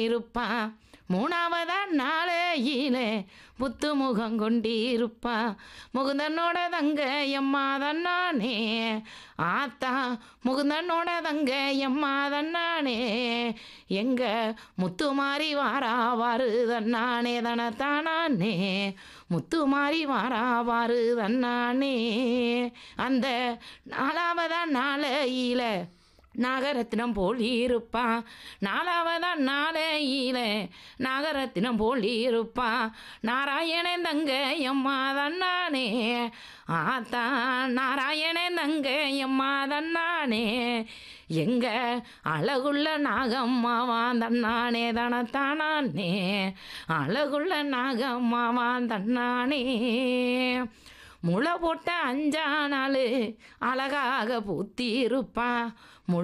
இருப்பான் மூணாவதா நாளையிலே புத்துமுகம் கொண்டிருப்பான் முகுந்தனோட தங்க எம்மா தன்னானே ஆத்தா முகுந்தனோட தங்க எம்மா தன்னானே எங்க முத்துமாரி வாரா வாரு தன்னானே தனத்தானே முத்துமாரி வாரா வாரு தன்னானே அந்த நாலாவதா நாளையில நாகரத்தினம் போல் இருப்பான் நாலாவதா நாளையில நாகரத்தினம் போல் இருப்பான் நாராயணன் தங்க எம்மா தன்னானே ஆத்தா நாராயணன் தங்க எம்மா தன்னானே எங்க அழகுள்ள நாகம்மாவான் தன்னானே தனத்தானே அழகுள்ள நாகம்மாவான் தன்னானே முளை போட்ட அஞ்சா நாள் அழகாக பூத்திருப்பான் முளை